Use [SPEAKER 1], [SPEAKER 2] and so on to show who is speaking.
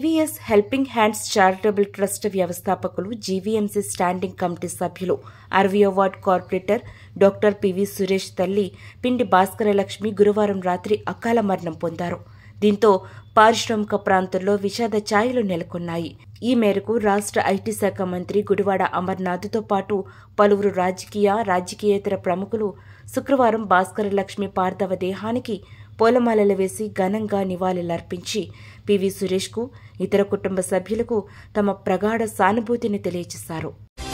[SPEAKER 1] GVS helping hands charitable trust వ్యవస్థాపకులు GVMC standing committee సభ్యులు అరవయో ward corporator doctor PV Suresh తల్లి పిండి భాస్కరలక్ష్మి గురువారం రాత్రి అకాల మరణం పొందారు దీంతో పారిశ్రామిక ప్రాంతంలో విషాద ఛాయలు నెలకొన్నాయి ఈ మేరకు రాష్ట్ర ఐటీ శాఖ మంత్రి గుడివాడ అమర్నాథ్తో పాటు పలువురు రాజకీయ రాజకీయేతర ప్రముఖులు శుక్రవారం భాస్కర లక్ష్మి పార్థవ దేహానికి పూలమాలలు వేసి ఘనంగా నివాళులర్పించి పివి సురేష్కు ఇతర కుటుంబ సభ్యులకు తమ ప్రగాఢ సానుభూతిని తెలియజేశారు